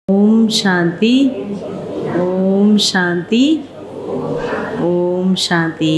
ஓம் சாந்தி ஓம் சாந்தி ஓம் சாந்தி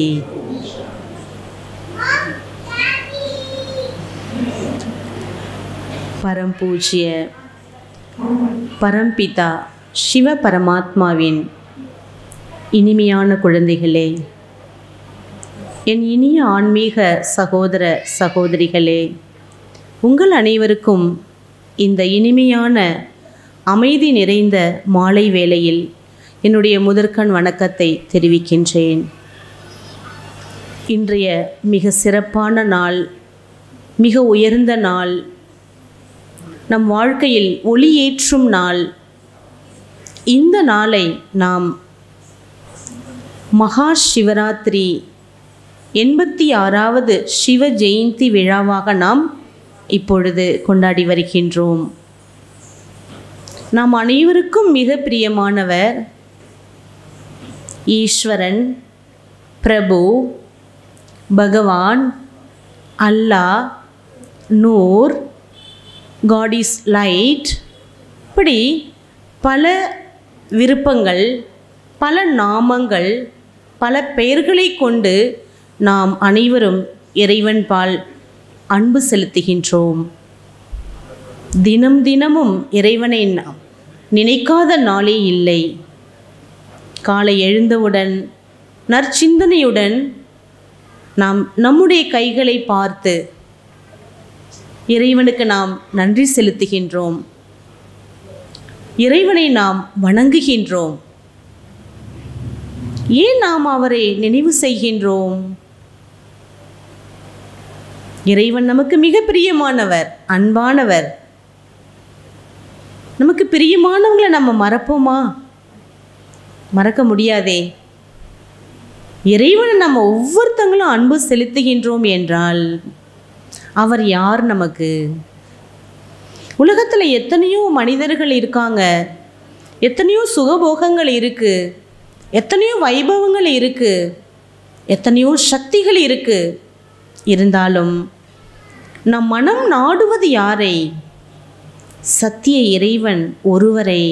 பரம்பூஜ்ய பரம்பிதா சிவ பரமாத்மாவின் இனிமையான குழந்தைகளே என் இனிய ஆன்மீக சகோதர சகோதரிகளே உங்கள் அனைவருக்கும் இந்த இனிமையான அமைதி நிறைந்த மாலை வேளையில் என்னுடைய முதற்கண் வணக்கத்தை தெரிவிக்கின்றேன் இன்றைய மிக சிறப்பான நாள் மிக உயர்ந்த நாள் நம் வாழ்க்கையில் ஒளியேற்றும் நாள் இந்த நாளை நாம் மகா சிவராத்திரி எண்பத்தி ஆறாவது சிவ ஜெயந்தி விழாவாக நாம் இப்பொழுது கொண்டாடி வருகின்றோம் நாம் அனைவருக்கும் மிக பிரியமானவர் Eswaran Prabhu Bhagavan Allah Noor God is light இப்படி பல விருப்பங்கள் பல நாமங்கள் பல பெயர்களை கொண்டு நாம் அனைவரும் இறைவன் பால் அன்பு செலுத்துகின்றோம் தினம் தினமும் இறைவனை நாம் நினைக்காத நாளே இல்லை காலை எழுந்தவுடன் நற்சிந்தனையுடன் நாம் நம்முடைய கைகளை பார்த்து இறைவனுக்கு நாம் நன்றி செலுத்துகின்றோம் இறைவனை நாம் வணங்குகின்றோம் ஏன் நாம் அவரை நினைவு செய்கின்றோம் இறைவன் நமக்கு மிக பிரியமானவர் அன்பானவர் நமக்கு பிரியமானவங்களை நம்ம மறப்போமா மறக்க முடியாதே இறைவனை நம்ம ஒவ்வொருத்தங்களும் அன்பு செலுத்துகின்றோம் என்றால் அவர் யார் நமக்கு உலகத்தில் எத்தனையோ மனிதர்கள் இருக்காங்க எத்தனையோ சுகபோகங்கள் இருக்குது எத்தனையோ வைபவங்கள் இருக்குது எத்தனையோ சக்திகள் இருக்குது இருந்தாலும் நம் மனம் நாடுவது யாரை சத்திய இறைவன் ஒருவரை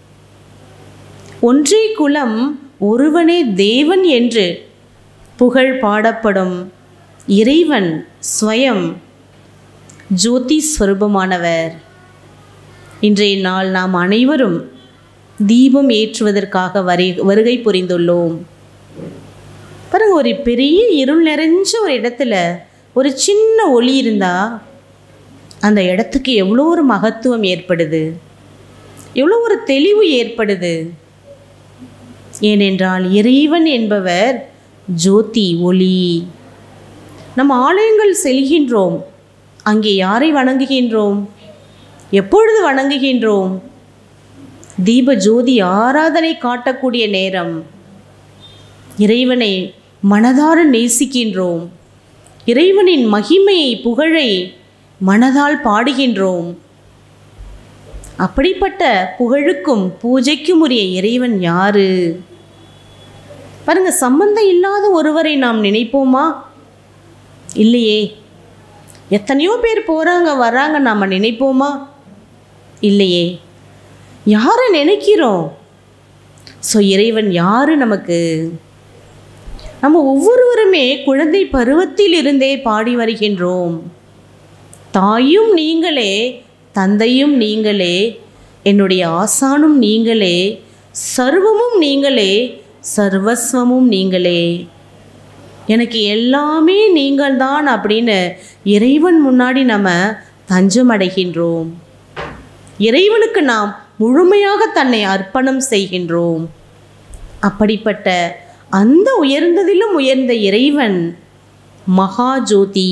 ஒன்றே குலம் ஒருவனே தேவன் என்று புகழ் பாடப்படும் இறைவன் ஸ்வயம் ஜோதி ஸ்வரூபமானவர் இன்றைய நாள் நாம் அனைவரும் தீபம் ஏற்றுவதற்காக வரை வருகை புரிந்துள்ளோம் பாருங்க ஒரு பெரிய இருள் நிறைஞ்ச ஒரு இடத்துல ஒரு சின்ன ஒளி இருந்தால் அந்த இடத்துக்கு எவ்வளோ ஒரு மகத்துவம் ஏற்படுது எவ்வளோ ஒரு தெளிவு ஏற்படுது ஏனென்றால் இறைவன் என்பவர் ஜோதி ஒளி நம்ம ஆலயங்கள் செல்கின்றோம் அங்கே யாரை வணங்குகின்றோம் எப்பொழுது வணங்குகின்றோம் தீப ஜோதி ஆராதனை காட்டக்கூடிய நேரம் இறைவனை மனதார நேசிக்கின்றோம் இறைவனின் மகிமையை புகழை மனதால் பாடுகின்றோம் அப்படிப்பட்ட புகழுக்கும் பூஜைக்கும் உரிய இறைவன் யாரு பாருங்க சம்பந்தம் இல்லாத ஒருவரை நாம் நினைப்போமா இல்லையே எத்தனையோ பேர் போகிறாங்க வராங்க நாம் நினைப்போமா இல்லையே யாரை நினைக்கிறோம் ஸோ இறைவன் யாரு நமக்கு நம்ம ஒவ்வொருவருமே குழந்தை பருவத்தில் இருந்தே பாடி வருகின்றோம் தாயும் நீங்களே தந்தையும் நீங்களே என்னுடைய ஆசானும் நீங்களே சர்வமும் நீங்களே சர்வஸ்வமும் நீங்களே எனக்கு எல்லாமே நீங்கள்தான் அப்படின்னு இறைவன் முன்னாடி நம்ம தஞ்சம் அடைகின்றோம் இறைவனுக்கு நாம் முழுமையாக தன்னை அர்ப்பணம் செய்கின்றோம் அப்படிப்பட்ட அந்த உயர்ந்ததிலும் உயர்ந்த இறைவன் மகா ஜோதி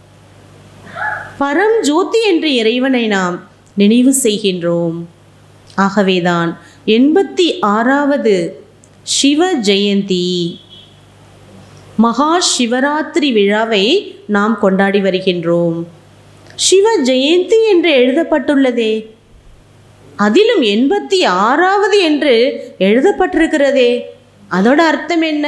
பரம் ஜோதி என்ற இறைவனை நாம் நினைவு செய்கின்றோம் ஆகவேதான் எண்பத்தி ஆறாவது சிவ ஜெயந்தி மகா சிவராத்திரி விழாவை நாம் கொண்டாடி வருகின்றோம் சிவ ஜெயந்தி என்று எழுதப்பட்டுள்ளதே அதிலும் எண்பத்தி ஆறாவது என்று எழுதப்பட்டிருக்கிறதே அதோட அர்த்தம் என்ன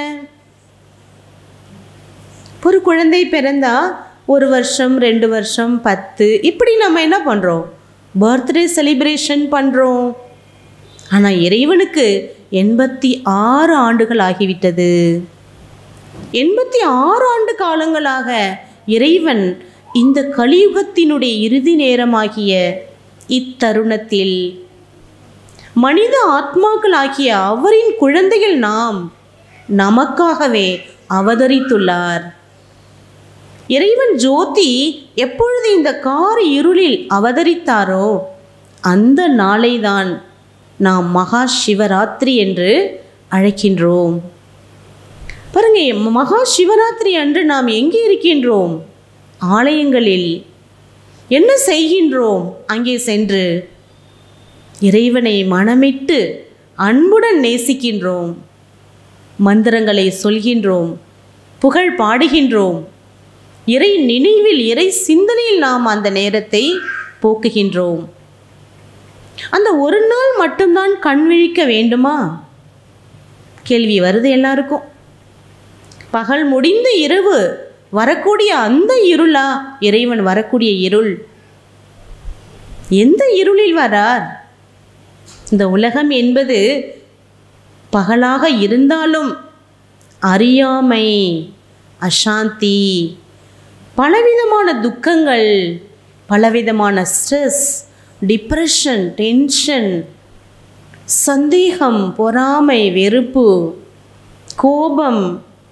ஒரு குழந்தை பிறந்தா ஒரு வருஷம் ரெண்டு வருஷம் பத்து இப்படி நம்ம என்ன பண்ணுறோம் பர்த்டே செலிப்ரேஷன் பண்ணுறோம் ஆனால் இறைவனுக்கு எண்பத்தி ஆறு ஆண்டுகள் ஆகிவிட்டது எண்பத்தி ஆறு ஆண்டு காலங்களாக இறைவன் இந்த கலியுகத்தினுடைய இறுதி நேரமாகிய இத்தருணத்தில் மனித ஆத்மாக்களாகிய அவரின் குழந்தைகள் நாம் நமக்காகவே அவதரித்துள்ளார் இறைவன் ஜோதி எப்பொழுது இந்த கார் இருளில் அவதரித்தாரோ அந்த நாளைதான் நாம் மகா சிவராத்திரி என்று அழைக்கின்றோம் பாருங்க மகா சிவராத்திரி அன்று நாம் எங்கே இருக்கின்றோம் ஆலயங்களில் என்ன செய்கின்றோம் அங்கே சென்று இறைவனை மனமிட்டு அன்புடன் நேசிக்கின்றோம் மந்திரங்களை சொல்கின்றோம் புகழ் பாடுகின்றோம் இறை நினைவில் இறை சிந்தனையில் நாம் அந்த நேரத்தை போக்குகின்றோம் அந்த ஒரு நாள் மட்டும்தான் கண் விழிக்க வேண்டுமா கேள்வி வருது எல்லாருக்கும் பகல் முடிந்த இரவு வரக்கூடிய அந்த இருளா இறைவன் வரக்கூடிய இருள் எந்த இருளில் வரார் இந்த உலகம் என்பது பகலாக இருந்தாலும் அறியாமை அசாந்தி பலவிதமான துக்கங்கள் பலவிதமான ஸ்ட்ரெஸ் டிப்ரெஷன் டென்ஷன் சந்தேகம் பொறாமை வெறுப்பு கோபம்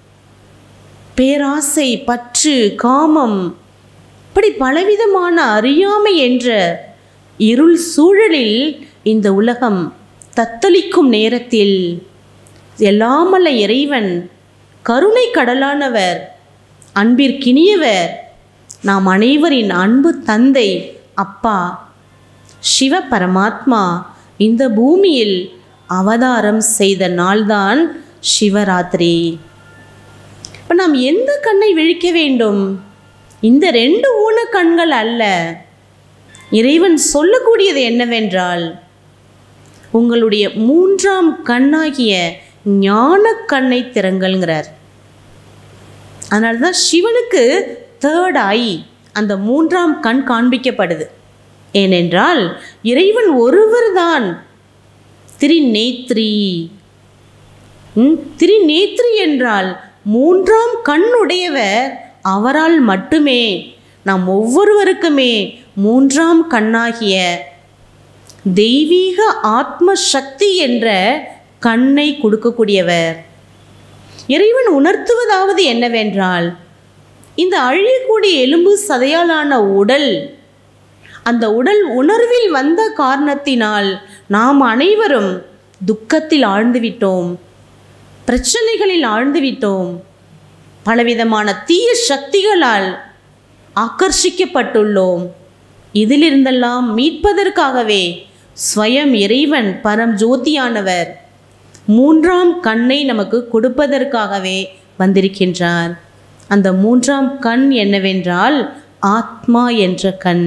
பேராசை பற்று காமம் இப்படி பலவிதமான அறியாமை என்ற இருள் சூழலில் இந்த உலகம் தத்தளிக்கும் நேரத்தில் எல்லாமல்ல இறைவன் கருணை கடலானவர் அன்பிற்கினியவர் நாம் அனைவரின் அன்பு தந்தை அப்பா சிவ பரமாத்மா இந்த பூமியில் அவதாரம் செய்த நாள்தான் சிவராத்திரி இப்போ நாம் எந்த கண்ணை விழிக்க வேண்டும் இந்த ரெண்டு ஊன கண்கள் அல்ல இறைவன் சொல்லக்கூடியது என்னவென்றால் உங்களுடைய மூன்றாம் கண்ணாகிய ஞான கண்ணை திறங்கள்ங்கிறார் அதனால தான் சிவனுக்கு தேர்ட் ஐ அந்த மூன்றாம் கண் காண்பிக்கப்படுது ஏனென்றால் இறைவன் ஒருவர்தான் திரிநேத்ரி ம், திரிநேத்ரி என்றால் மூன்றாம் கண் உடையவர் அவரால் மட்டுமே நாம் ஒவ்வொருவருக்குமே மூன்றாம் கண்ணாகிய தெய்வீக ஆத்ம சக்தி என்ற கண்ணை கொடுக்கக்கூடியவர் இறைவன் உணர்த்துவதாவது என்னவென்றால் இந்த அழியக்கூடிய எலும்பு சதையாலான உடல் அந்த உடல் உணர்வில் வந்த காரணத்தினால் நாம் அனைவரும் துக்கத்தில் ஆழ்ந்துவிட்டோம் பிரச்சனைகளில் ஆழ்ந்துவிட்டோம் பலவிதமான தீய சக்திகளால் ஆக்கர்ஷிக்கப்பட்டுள்ளோம் இதிலிருந்தெல்லாம் மீட்பதற்காகவே ஸ்வயம் இறைவன் பரம் ஜோதியானவர் மூன்றாம் கண்ணை நமக்கு கொடுப்பதற்காகவே வந்திருக்கின்றார் அந்த மூன்றாம் கண் என்னவென்றால் ஆத்மா என்ற கண்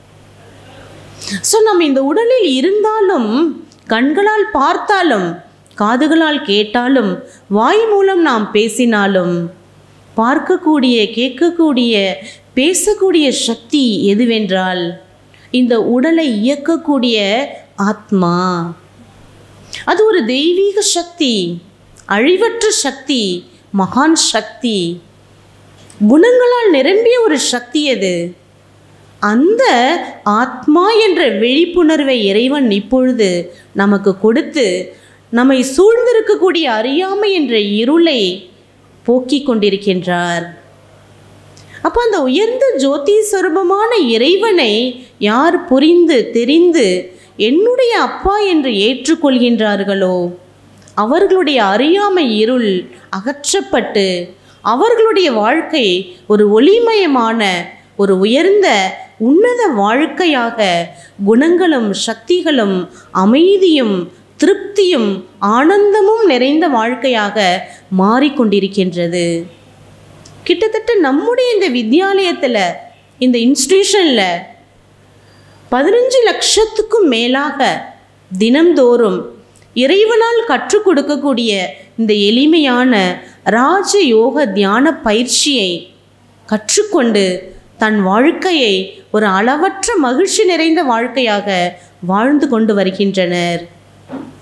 ஸோ நம்ம இந்த உடலில் இருந்தாலும் கண்களால் பார்த்தாலும் காதுகளால் கேட்டாலும் வாய் மூலம் நாம் பேசினாலும் பார்க்கக்கூடிய கேட்கக்கூடிய பேசக்கூடிய சக்தி எதுவென்றால் இந்த உடலை இயக்கக்கூடிய ஆத்மா அது ஒரு தெய்வீக சக்தி அழிவற்ற சக்தி மகான் சக்தி குணங்களால் நிரம்பிய ஒரு சக்தி அது அந்த ஆத்மா என்ற விழிப்புணர்வை இறைவன் இப்பொழுது நமக்கு கொடுத்து நம்மை சூழ்ந்திருக்கக்கூடிய அறியாமை என்ற இருளை போக்கிக் கொண்டிருக்கின்றார் அப்போ அந்த உயர்ந்த ஜோதி சொரூபமான இறைவனை யார் புரிந்து தெரிந்து என்னுடைய அப்பா என்று ஏற்றுக்கொள்கின்றார்களோ அவர்களுடைய அறியாமை இருள் அகற்றப்பட்டு அவர்களுடைய வாழ்க்கை ஒரு ஒளிமயமான ஒரு உயர்ந்த உன்னத வாழ்க்கையாக குணங்களும் சக்திகளும் அமைதியும் திருப்தியும் ஆனந்தமும் நிறைந்த வாழ்க்கையாக மாறிக்கொண்டிருக்கின்றது கிட்டத்தட்ட நம்முடைய இந்த வித்யாலயத்தில் இந்த இன்ஸ்டிடியூஷனில் பதினஞ்சு லட்சத்துக்கும் மேலாக தினம்தோறும் இறைவனால் கற்றுக் கொடுக்கக்கூடிய இந்த எளிமையான ராஜ யோக தியான பயிற்சியை கற்றுக்கொண்டு தன் வாழ்க்கையை ஒரு அளவற்ற மகிழ்ச்சி நிறைந்த வாழ்க்கையாக வாழ்ந்து கொண்டு வருகின்றனர்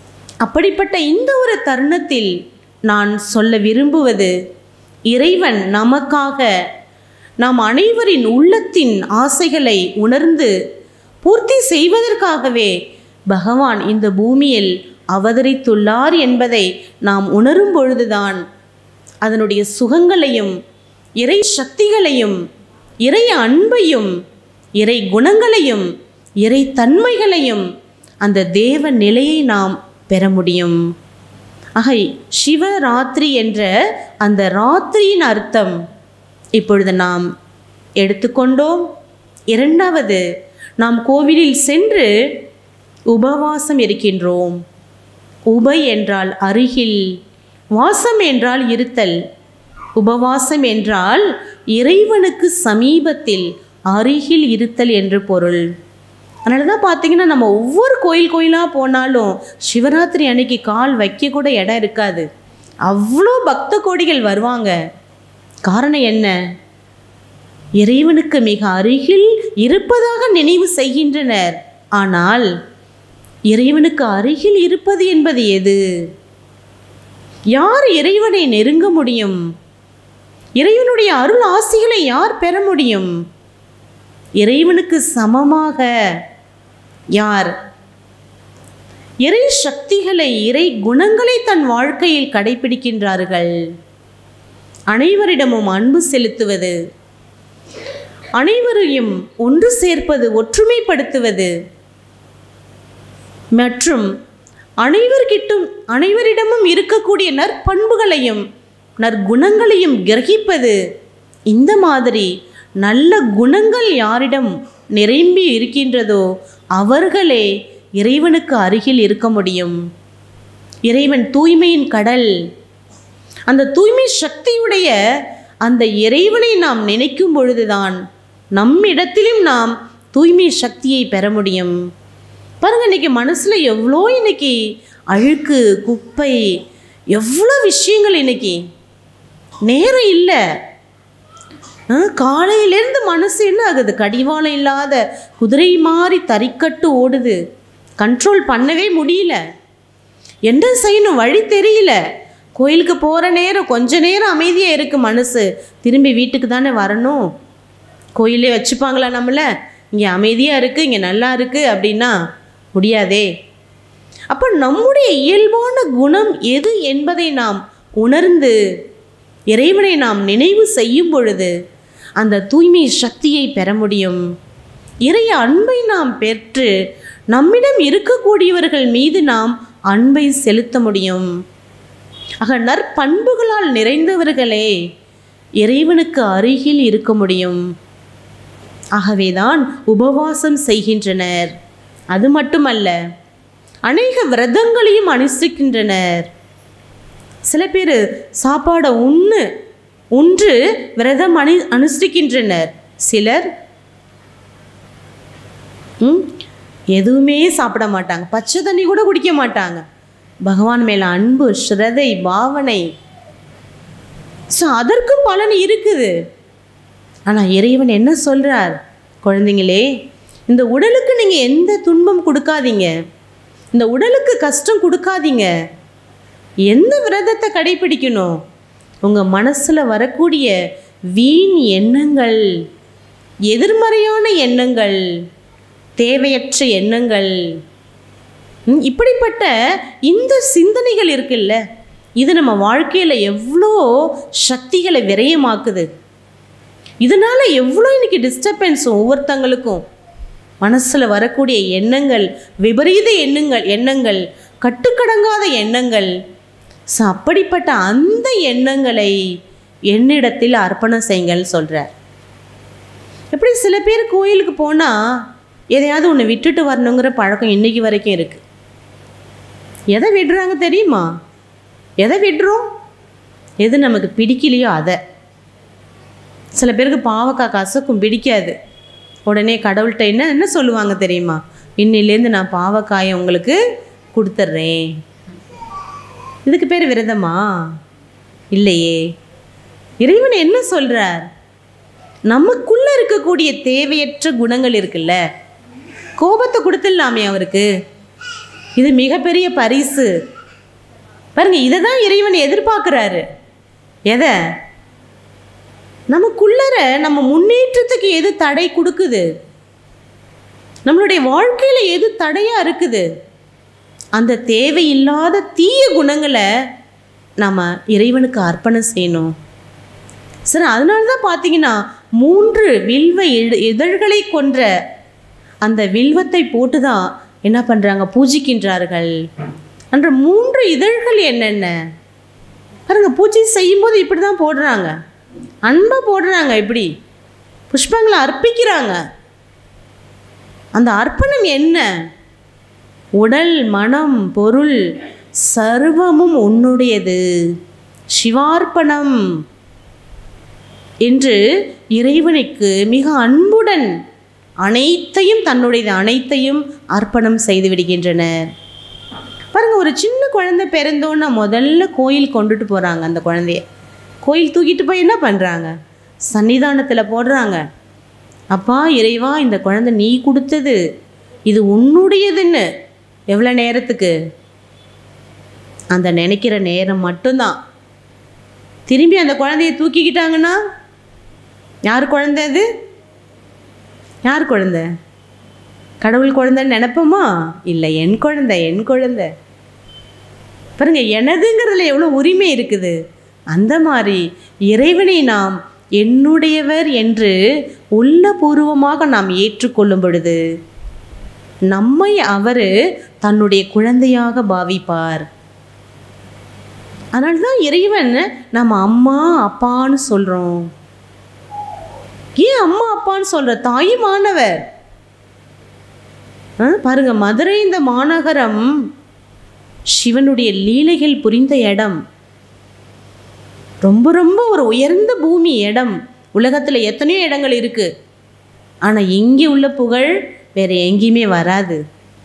அப்படிப்பட்ட இந்த ஒரு தருணத்தில் நான் சொல்ல விரும்புவது இறைவன் நமக்காக நாம் அனைவரின் உள்ளத்தின் ஆசைகளை உணர்ந்து பூர்த்தி செய்வதற்காகவே பகவான் இந்த பூமியில் அவதரித்துள்ளார் என்பதை நாம் உணரும் பொழுதுதான் அதனுடைய சுகங்களையும் இறை சக்திகளையும் இறை அன்பையும் இறை குணங்களையும் இறை தன்மைகளையும் அந்த தேவ நிலையை நாம் பெற முடியும் ஆக சிவராத்திரி என்ற அந்த ராத்திரியின் அர்த்தம் இப்பொழுது நாம் எடுத்துக்கொண்டோம் இரண்டாவது நாம் கோவிலில் சென்று உபவாசம் இருக்கின்றோம் உபை என்றால் அருகில் வாசம் என்றால் இருத்தல் உபவாசம் என்றால் இறைவனுக்கு சமீபத்தில் அருகில் இருத்தல் என்று பொருள் அதனால தான் பார்த்தீங்கன்னா நம்ம ஒவ்வொரு கோயில் கோயிலாக போனாலும் சிவராத்திரி அன்னைக்கு கால் வைக்க கூட இடம் இருக்காது அவ்வளோ பக்த கோடிகள் வருவாங்க காரணம் என்ன இறைவனுக்கு மிக அருகில் இருப்பதாக நினைவு செய்கின்றனர் ஆனால் இறைவனுக்கு அருகில் இருப்பது என்பது எது யார் இறைவனை நெருங்க முடியும் இறைவனுடைய அருள் ஆசிகளை யார் பெற முடியும் இறைவனுக்கு சமமாக யார் இறை சக்திகளை இறை குணங்களை தன் வாழ்க்கையில் கடைபிடிக்கின்றார்கள் அனைவரிடமும் அன்பு செலுத்துவது அனைவரையும் ஒன்று சேர்ப்பது ஒற்றுமைப்படுத்துவது மற்றும் அனைவர்கிட்டும் அனைவரிடமும் இருக்கக்கூடிய நற்பண்புகளையும் நற்குணங்களையும் கிரகிப்பது இந்த மாதிரி நல்ல குணங்கள் யாரிடம் நிரம்பி இருக்கின்றதோ அவர்களே இறைவனுக்கு அருகில் இருக்க முடியும் இறைவன் தூய்மையின் கடல் அந்த தூய்மை சக்தியுடைய அந்த இறைவனை நாம் நினைக்கும் பொழுதுதான் நம்மிடத்திலும் நாம் தூய்மை சக்தியை பெற முடியும் பாருங்க இன்னைக்கு மனசுல எவ்வளோ இன்னைக்கு அழுக்கு குப்பை எவ்வளோ விஷயங்கள் இன்னைக்கு நேரம் இல்லை காலையிலேருந்து மனசு என்ன ஆகுது கடிவாளம் இல்லாத குதிரை மாதிரி தறிக்கட்டு ஓடுது கண்ட்ரோல் பண்ணவே முடியல என்ன செய்யணும் வழி தெரியல கோயிலுக்கு போகிற நேரம் கொஞ்ச நேரம் அமைதியாக இருக்குது மனசு திரும்பி வீட்டுக்கு தானே வரணும் கோயிலே வச்சுப்பாங்களா நம்மளை இங்கே அமைதியாக இருக்குது இங்கே நல்லா இருக்குது அப்படின்னா முடியாதே அப்போ நம்முடைய இயல்பான குணம் எது என்பதை நாம் உணர்ந்து இறைவனை நாம் நினைவு செய்யும் பொழுது அந்த தூய்மை சக்தியை பெற முடியும் இறை அன்பை நாம் பெற்று நம்மிடம் இருக்கக்கூடியவர்கள் மீது நாம் அன்பை செலுத்த முடியும் ஆக நற்பண்புகளால் நிறைந்தவர்களே இறைவனுக்கு அருகில் இருக்க முடியும் ஆகவேதான் உபவாசம் செய்கின்றனர் அது மட்டுமல்ல அநேக விரதங்களையும் அனுஷ்டிக்கின்றனர் சில பேர் சாப்பாடை உண்ணு உன்று விரதம் அனு அனுஷ்டிக்கின்றனர் சிலர் ம், எதுவுமே சாப்பிட மாட்டாங்க பச்சை தண்ணி கூட குடிக்க மாட்டாங்க பகவான் மேல அன்பு ஸ்ரதை பாவனை ஸோ அதற்கும் பலன் இருக்குது ஆனால் இறைவன் என்ன சொல்றார் குழந்தைங்களே இந்த உடலுக்கு நீங்கள் எந்த துன்பம் கொடுக்காதீங்க இந்த உடலுக்கு கஷ்டம் கொடுக்காதீங்க எந்த விரதத்தை கடைபிடிக்கணும் உங்கள் மனசில் வரக்கூடிய வீண் எண்ணங்கள் எதிர்மறையான எண்ணங்கள் தேவையற்ற எண்ணங்கள் ம், இப்படிப்பட்ட இந்த சிந்தனைகள் இருக்குல்ல இது நம்ம வாழ்க்கையில் எவ்வளோ சக்திகளை விரயமாக்குது இதனால எவ்வளோ இன்னைக்கு டிஸ்டர்பன்ஸ் ஒவ்வொருத்தங்களுக்கும் மனசில் வரக்கூடிய எண்ணங்கள் விபரீத எண்ணங்கள் எண்ணங்கள் கட்டுக்கடங்காத எண்ணங்கள் ஸோ அப்படிப்பட்ட அந்த எண்ணங்களை என்னிடத்தில் அர்ப்பணம் செய்யுங்கள் சொல்கிறார் எப்படி சில பேர் கோயிலுக்கு போனால் எதையாவது ஒன்று விட்டுட்டு வரணுங்கிற பழக்கம் இன்னைக்கு வரைக்கும் இருக்குது எதை விடுறாங்க தெரியுமா எதை விடுறோம் எது நமக்கு பிடிக்கலையோ அதை சில பேருக்கு பாவக்காய் கசக்கும் பிடிக்காது உடனே கடவுள்கிட்ட என்ன என்ன சொல்லுவாங்க தெரியுமா இன்னிலேருந்து நான் பாவக்காயை உங்களுக்கு கொடுத்துட்றேன் இதுக்கு பேர் விரதமா இல்லையே இறைவன் என்ன சொல்றார் நமக்குள்ள இருக்கக்கூடிய தேவையற்ற குணங்கள் இருக்குல்ல கோபத்தை கொடுத்துடலாமே அவருக்கு இது மிகப்பெரிய பரிசு பாருங்க இதை தான் இறைவன் எதிர்பார்க்குறாரு எதை நமக்குள்ளர நம்ம முன்னேற்றத்துக்கு எது தடை கொடுக்குது நம்மளுடைய வாழ்க்கையில் எது தடையாக இருக்குது அந்த தேவையில்லாத தீய குணங்களை நம்ம இறைவனுக்கு அர்ப்பணம் செய்யணும் சரி அதனால தான் பார்த்தீங்கன்னா மூன்று வில்வ இழ- இதழ்களை கொன்ற அந்த வில்வத்தை போட்டு தான் என்ன பண்ணுறாங்க பூஜிக்கின்றார்கள் அன்ற மூன்று இதழ்கள் என்னென்ன பாருங்க பூஜை செய்யும்போது இப்படி தான் போடுறாங்க அன்பை போடுறாங்க இப்படி புஷ்பங்களை அர்ப்பிக்கிறாங்க அந்த அர்ப்பணம் என்ன உடல் மனம் பொருள் சர்வமும் உன்னுடையது சிவார்ப்பணம் என்று இறைவனுக்கு மிக அன்புடன் அனைத்தையும் தன்னுடைய அனைத்தையும் அர்ப்பணம் செய்து விடுகின்றனர் பாருங்க ஒரு சின்ன குழந்தை பிறந்தோன்னா முதல்ல கோயில் கொண்டுட்டு போகிறாங்க அந்த குழந்தைய கோயில் தூக்கிட்டு போய் என்ன பண்ணுறாங்க சன்னிதானத்தில் போடுறாங்க அப்பா இறைவா இந்த குழந்தை நீ கொடுத்தது இது உன்னுடையதுன்னு எவ்வளோ நேரத்துக்கு அந்த நினைக்கிற நேரம் மட்டும்தான் திரும்பி அந்த குழந்தைய தூக்கிக்கிட்டாங்கன்னா யார் குழந்தை அது யார் குழந்தை கடவுள் குழந்தைன்னு நினைப்போமா இல்லை என் குழந்தை என் குழந்தை பாருங்க எனதுங்கிறதுல எவ்வளோ உரிமை இருக்குது அந்த மாதிரி இறைவனை நாம் என்னுடையவர் என்று உள்ளபூர்வமாக நாம் ஏற்றுக்கொள்ளும் பொழுது நம்மை அவர் தன்னுடைய குழந்தையாக பாவிப்பார் அதனால தான் இறைவன் நம்ம அம்மா அப்பான்னு சொல்கிறோம் ஏன் அம்மா அப்பான்னு சொல்கிற தாயுமானவர் ஆ, பாருங்க மதுரை இந்த மாநகரம் சிவனுடைய லீலைகள் புரிந்த இடம் ரொம்ப ரொம்ப ஒரு உயர்ந்த பூமி இடம் உலகத்தில் எத்தனையோ இடங்கள் இருக்கு ஆனால் இங்கே உள்ள புகழ் வேற எங்கேயுமே வராது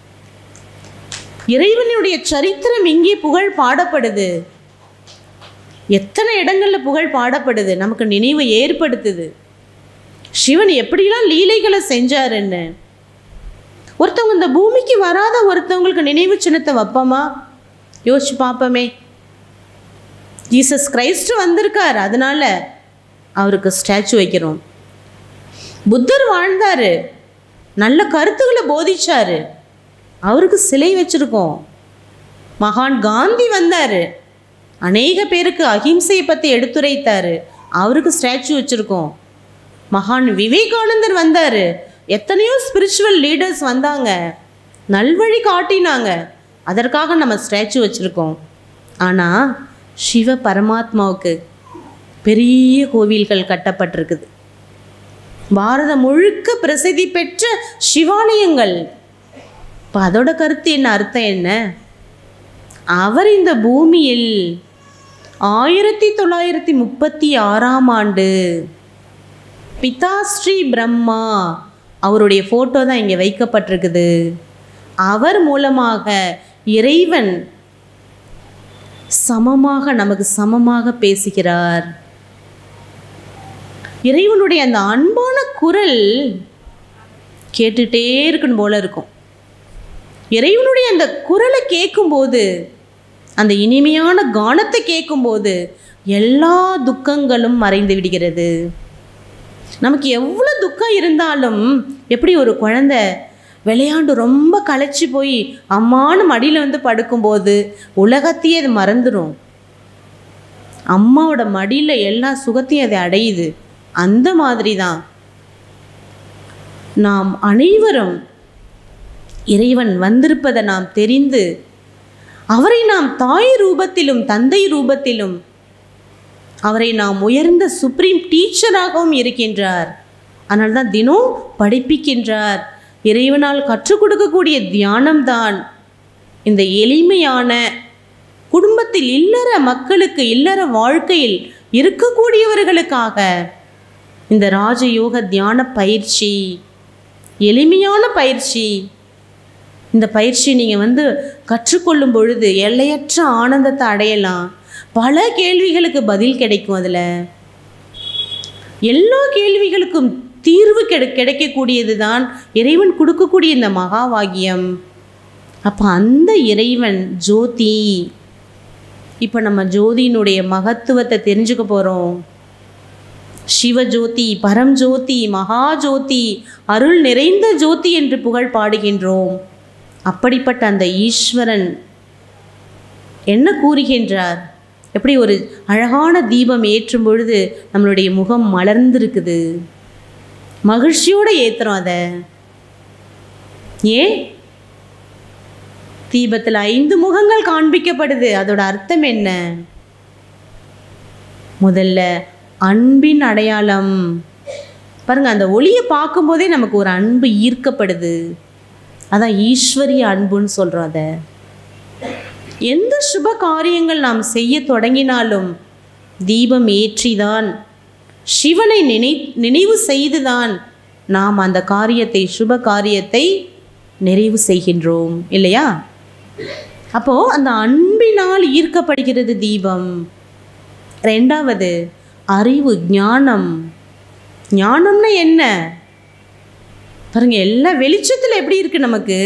இறைவனுடைய சரித்திரம் இங்கே புகழ் பாடப்படுது எத்தனை இடங்கள்ல புகழ் பாடப்படுது நமக்கு நினைவு ஏற்படுத்துது சிவன் எப்படிலாம் லீலைகளை செஞ்சாருன்னு ஒருத்தவங்க இந்த பூமிக்கு வராத ஒருத்தவங்களுக்கு நினைவு சின்னத்தை வைப்போமா யோசிச்சு பார்ப்போமே ஜீசஸ் கிரைஸ்ட் வந்திருக்கார் அதனால அவருக்கு ஸ்டாச்சு வைக்கிறோம் புத்தர் வாழ்ந்தாரு நல்ல கருத்துக்களை போதிச்சாரு அவருக்கு சிலை வச்சிருக்கோம் மகான் காந்தி வந்தார் அநேக பேருக்கு அகிம்சையை பற்றி எடுத்துரைத்தாரு அவருக்கு ஸ்டாச்சு வச்சுருக்கோம் மகான் விவேகானந்தர் வந்தார் எத்தனையோ ஸ்பிரிச்சுவல் லீடர்ஸ் வந்தாங்க நல்வழி காட்டினாங்க அதற்காக நம்ம ஸ்டாச்சு வச்சுருக்கோம் ஆனால் சிவ பரமாத்மாவுக்கு பெரிய கோவில்கள் கட்டப்பட்டிருக்குது பாரதம் முழுக்க பிரசித்தி பெற்ற சிவாலயங்கள் இப்போ அதோட கருத்து என்ன அர்த்தம் என்ன அவர் இந்த பூமியில் ஆயிரத்தி தொள்ளாயிரத்தி முப்பத்தி ஆறாம் ஆண்டு பிதாஸ்ரீ பிரம்மா அவருடைய ஃபோட்டோ தான் இங்கே வைக்கப்பட்டிருக்குது அவர் மூலமாக இறைவன் சமமாக நமக்கு சமமாக பேசுகிறார் இறைவனுடைய அந்த அன்பான குரல் கேட்டுட்டே இருக்கணும் போல இருக்கும் இறைவனுடைய அந்த குரலை கேட்கும்போது அந்த இனிமையான கானத்தை கேட்கும்போது எல்லா துக்கங்களும் மறைந்து விடுகிறது நமக்கு எவ்வளோ துக்கம் இருந்தாலும் எப்படி ஒரு குழந்தை விளையாண்டு ரொம்ப களைச்சி போய் அம்மானு மடியில் வந்து படுக்கும்போது உலகத்தையே அது மறந்துடும் அம்மாவோட மடியில் எல்லா சுகத்தையும் அது அடையுது அந்த மாதிரி தான் நாம் அனைவரும் இறைவன் வந்திருப்பதை நாம் தெரிந்து அவரை நாம் தாய் ரூபத்திலும் தந்தை ரூபத்திலும் அவரை நாம் உயர்ந்த சுப்ரீம் டீச்சராகவும் இருக்கின்றார் அதனால தான் தினம் படிப்பிக்கின்றார் இறைவனால் கற்றுக் கொடுக்கக்கூடிய தியானம்தான் இந்த எளிமையான குடும்பத்தில் இல்லற மக்களுக்கு இல்லற வாழ்க்கையில் இருக்கக்கூடியவர்களுக்காக இந்த ராஜயோக தியான பயிற்சி எளிமையான பயிற்சி இந்த பயிற்சி நீங்கள் வந்து கற்றுக்கொள்ளும் பொழுது எல்லையற்ற ஆனந்தத்தை அடையலாம் பல கேள்விகளுக்கு பதில் கிடைக்கும் அதில் எல்லா கேள்விகளுக்கும் தீர்வு கிடை கிடைக்கக்கூடியது தான் இறைவன் கொடுக்கக்கூடிய இந்த மகா வாக்கியம் அப்போ அந்த இறைவன் ஜோதி இப்போ நம்ம ஜோதியினுடைய மகத்துவத்தை தெரிஞ்சுக்க போகிறோம் சிவஜோதி பரம்ஜோதி மகாஜோதி அருள் நிறைந்த ஜோதி என்று புகழ் பாடுகின்றோம் அப்படிப்பட்ட அந்த ஈஸ்வரன் என்ன கூறுகின்றார் எப்படி ஒரு அழகான தீபம் ஏற்றும் பொழுது நம்மளுடைய முகம் மலர்ந்திருக்குது மகிழ்ச்சியோடு ஏற்றுறோம் அதை ஏன் தீபத்தில் ஐந்து முகங்கள் காண்பிக்கப்படுது அதோட அர்த்தம் என்ன முதல்ல அன்பின் அடையாளம் பாருங்க அந்த ஒளியை பார்க்கும்போதே நமக்கு ஒரு அன்பு ஈர்க்கப்படுது அதான் ஈஸ்வரிய அன்புன்னு சொல்கிறோம் அதை எந்த சுப காரியங்கள் நாம் செய்ய தொடங்கினாலும் தீபம் ஏற்றிதான் சிவனை நினை நினைவு செய்துதான் நாம் அந்த காரியத்தை சுப காரியத்தை நிறைவு செய்கின்றோம் இல்லையா அப்போ அந்த அன்பினால் ஈர்க்கப்படுகிறது தீபம் ரெண்டாவது அறிவு ஞானம் ஞானம்னா என்ன பாருங்க எல்லா வெளிச்சத்தில் எப்படி இருக்கு நமக்கு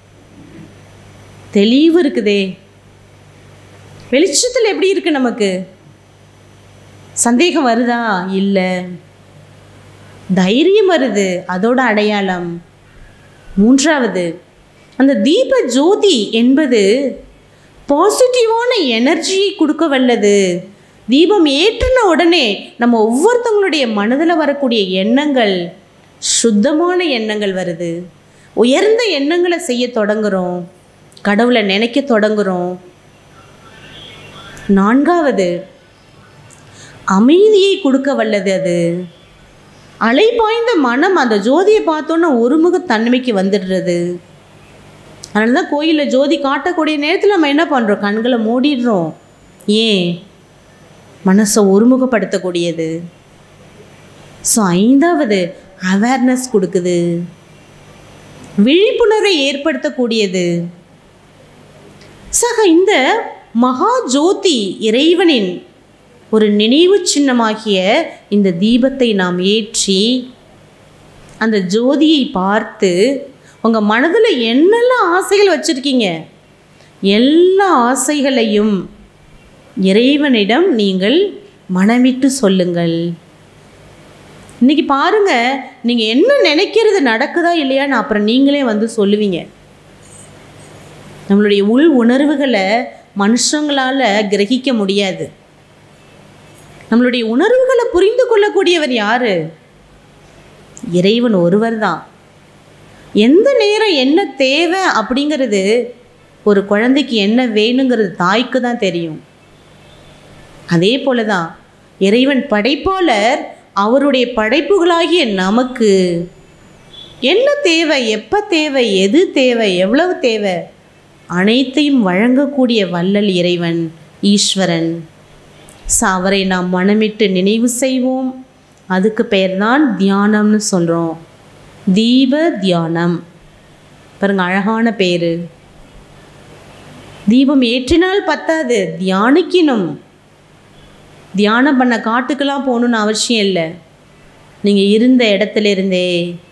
தெளிவு இருக்குதே வெளிச்சத்தில் எப்படி இருக்கு நமக்கு சந்தேகம் வருதா இல்லை தைரியம் வருது அதோட அடையாளம் மூன்றாவது அந்த தீப ஜோதி என்பது பாசிட்டிவான எனர்ஜியை கொடுக்க வல்லது தீபம் ஏற்றின உடனே நம்ம ஒவ்வொருத்தவங்களுடைய மனதில் வரக்கூடிய எண்ணங்கள் சுத்தமான எண்ணங்கள் வருது உயர்ந்த எண்ணங்களை செய்ய தொடங்குறோம் கடவுளை நினைக்க தொடங்குறோம் நான்காவது அமைதியை கொடுக்க வல்லது அது அலைபாய்ந்த மனம் அந்த ஜோதியை பார்த்தோன்னா ஒருமுக தன்மைக்கு வந்துடுறது அதனால தான் கோயிலில் ஜோதி காட்டக்கூடிய நேரத்தில் நம்ம என்ன பண்ணுறோம் கண்களை மூடிடுறோம் ஏன் மனசை ஒருமுகப்படுத்தக்கூடியது ஸோ ஐந்தாவது அவேர்னஸ் கொடுக்குது விழிப்புணர்வை ஏற்படுத்தக்கூடியது சக இந்த மகா ஜோதி இறைவனின் ஒரு நினைவு சின்னமாகிய இந்த தீபத்தை நாம் ஏற்றி அந்த ஜோதியை பார்த்து உங்கள் மனதில் என்னெல்லாம் ஆசைகள் வச்சுருக்கீங்க எல்லா ஆசைகளையும் இறைவனிடம் நீங்கள் மனமிட்டு சொல்லுங்கள் இன்னைக்கு பாருங்க நீங்கள் என்ன நினைக்கிறது நடக்குதா இல்லையான்னு அப்புறம் நீங்களே வந்து சொல்லுவீங்க நம்மளுடைய உள் உணர்வுகளை மனுஷங்களால் கிரகிக்க முடியாது நம்மளுடைய உணர்வுகளை புரிந்து கொள்ளக்கூடியவர் யாரு இறைவன் ஒருவர் தான் எந்த நேரம் என்ன தேவை அப்படிங்கிறது ஒரு குழந்தைக்கு என்ன வேணுங்கிறது தாய்க்கு தான் தெரியும் அதே போல தான் இறைவன் படைப்பாளர் அவருடைய படைப்புகளாகிய நமக்கு என்ன தேவை எப்போ தேவை எது தேவை எவ்வளவு தேவை அனைத்தையும் வழங்கக்கூடிய வள்ளல் இறைவன் ஈஸ்வரன் ஸோ அவரை நாம் மனமிட்டு நினைவு செய்வோம் அதுக்கு பெயர்தான் தியானம்னு சொல்கிறோம் தீப தியானம் பாருங்க அழகான பேர் தீபம் ஏற்றினால் பத்தாது தியானிக்கணும் தியானம் பண்ண காட்டுக்கெல்லாம் போகணுன்னு அவசியம் இல்லை நீங்கள் இருந்த இடத்துல இருந்தே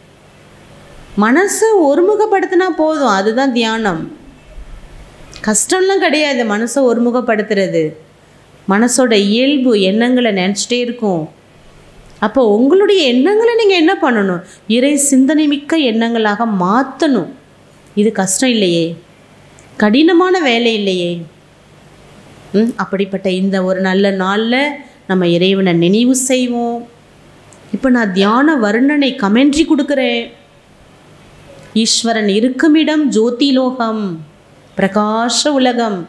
மனசை ஒருமுகப்படுத்தினா போதும் அதுதான் தியானம் கஷ்டம்லாம் கிடையாது மனசை ஒருமுகப்படுத்துறது மனசோட இயல்பு எண்ணங்களை நினச்சிட்டே இருக்கும் அப்போ உங்களுடைய எண்ணங்களை நீங்கள் என்ன பண்ணணும் இறை சிந்தனை மிக்க எண்ணங்களாக மாற்றணும் இது கஷ்டம் இல்லையே கடினமான வேலை இல்லையே ம் அப்படிப்பட்ட இந்த ஒரு நல்ல நாளில் நம்ம இறைவனை நினைவு செய்வோம் இப்போ நான் தியான வர்ணனை கமெண்ட்ரி கொடுக்குறேன் ஈஸ்வரன் இருக்குமிடம் ஜோதிலோகம் பிரகாச உலகம்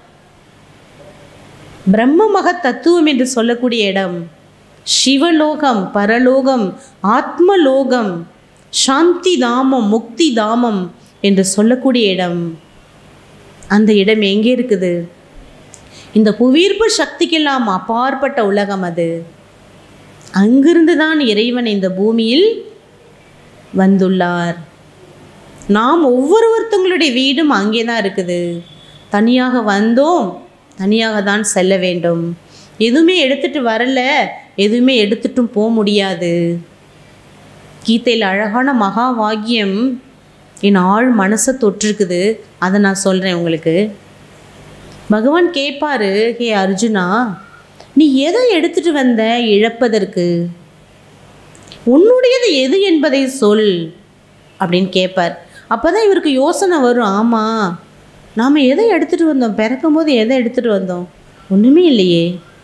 பிரம்ம மகத் தத்துவம் என்று சொல்லக்கூடிய இடம் சிவலோகம் பரலோகம் ஆத்மலோகம் சாந்தி தாமம் முக்தி தாமம் என்று சொல்லக்கூடிய இடம் அந்த இடம் எங்கே இருக்குது இந்த புவியீர்ப்பு சக்திக்கெல்லாம் அப்பாற்பட்ட உலகம் அது அங்கிருந்து தான் இறைவன் இந்த பூமியில் வந்துள்ளார் நாம் ஒவ்வொருவருத்தவங்களுடைய வீடும் அங்கே தான் இருக்குது தனியாக வந்தோம் தனியாக தான் செல்ல வேண்டும் எதுவுமே எடுத்துட்டு வரல எதுவுமே எடுத்துட்டும் போக முடியாது கீதையில் அழகான மகா வாக்கியம் என் ஆள் மனசை தொற்றிருக்குது அதை நான் சொல்கிறேன் உங்களுக்கு பகவான் கேட்பாரு ஹே அர்ஜுனா நீ எதை எடுத்துட்டு வந்த இழப்பதற்கு உன்னுடையது எது என்பதை சொல் அப்படின்னு கேட்பார் அப்போ தான் இவருக்கு யோசனை வரும் ஆமாம் நாம் எதை எடுத்துகிட்டு வந்தோம் பிறக்கும் போது எதை எடுத்துகிட்டு வந்தோம் ஒன்றுமே இல்லையே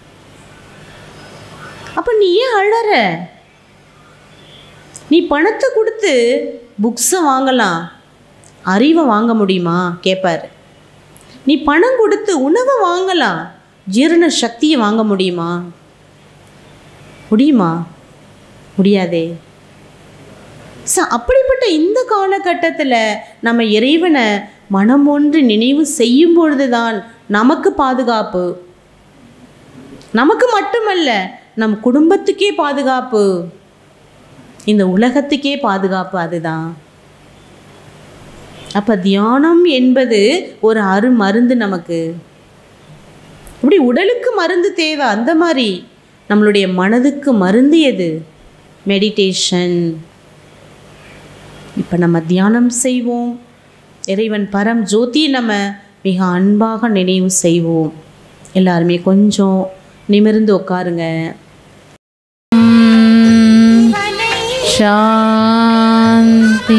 அப்போ நீ ஏன் அழற நீ பணத்தை கொடுத்து புக்ஸை வாங்கலாம் அறிவை வாங்க முடியுமா கேட்பார் நீ பணம் கொடுத்து உணவை வாங்கலாம் ஜீரண சக்தியை வாங்க முடியுமா முடியுமா முடியாதே ச அப்படிப்பட்ட இந்த காலகட்டத்தில் நம்ம இறைவனை மனம் ஒன்று நினைவு செய்யும் பொழுதுதான் நமக்கு பாதுகாப்பு நமக்கு மட்டுமல்ல நம் குடும்பத்துக்கே பாதுகாப்பு இந்த உலகத்துக்கே பாதுகாப்பு அதுதான் அப்போ தியானம் என்பது ஒரு அரு மருந்து நமக்கு இப்படி உடலுக்கு மருந்து தேவை அந்த மாதிரி நம்மளுடைய மனதுக்கு மருந்து எது மெடிடேஷன் இப்போ நம்ம தியானம் செய்வோம் இறைவன் பரம் ஜோதியை நம்ம மிக அன்பாக நினைவு செய்வோம் எல்லாருமே கொஞ்சம் நிமிர்ந்து உட்காருங்க சாந்தி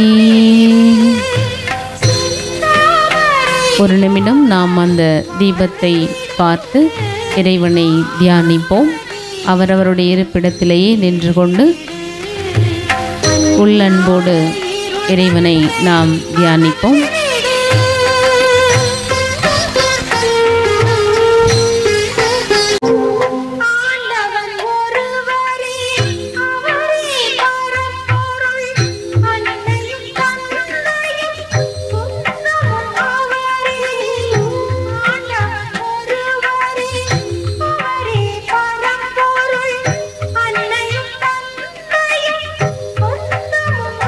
ஒரு நிமிடம் நாம் அந்த தீபத்தை பார்த்து இறைவனை தியானிப்போம் அவரவருடைய இருப்பிடத்திலேயே நின்று கொண்டு உள்ளன்போடு இறைவனை நாம் தியானிப்போம் ஆண்டவன் ஒருவரே அவரே பரம்பொருள் அன்னையும் தந்தையும் புத்தமும் அவரே ஆண்டவன் ஒருவரே அவரே பரம்பொருள் அன்னையும் தந்தையும் புத்தமும்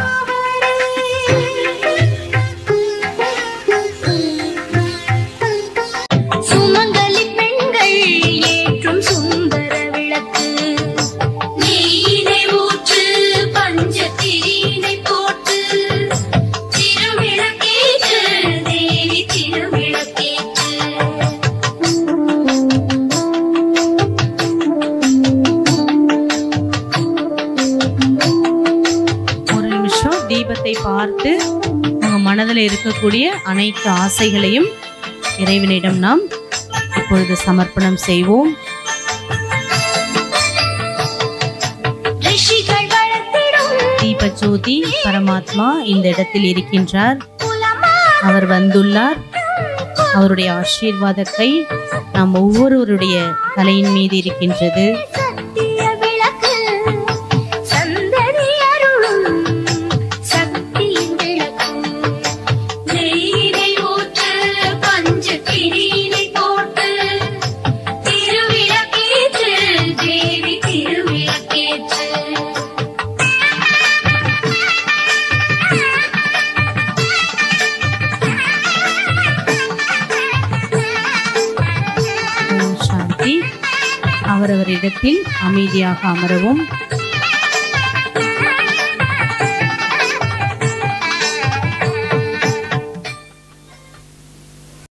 அவரே சுமங்கலி பெண்கள் ஏற்றும் சுந்தர விளக்கு நெய்யினை ஊற்று பஞ்சத்திரியினை போட்டு திருவிளக்கேற்று தேவி திருவிளக்கேற்று ஒரு நிமிஷம் தீபத்தை பார்த்து உங்கள் மனதில் இருக்கக்கூடிய அனைத்து ஆசைகளையும் இறைவனிடம் நாம் இப்பொழுது சமர்ப்பணம் செய்வோம் ரிஷிகள் வளர்த்திடும் தீபஜோதி பரமாத்மா இந்த இடத்தில் இருக்கின்றார் புலமா அவர் வந்துள்ளார் அவருடைய ஆசீர்வாத கை நாம் ஒவ்வொருவருடைய தலையின் மீது இருக்கின்றது சத்திய விளக்கு சந்ததி அருளும் சக்தியின் விளக்கு நெய்யினை ஊற்று பஞ்சத்திரியினை போட்டு திருவிளக்கேற்று தேவி திருவிளக்கேற்று ஓம் சாந்தி அவரவர் இடத்தில் அமைதியாக அமரவும்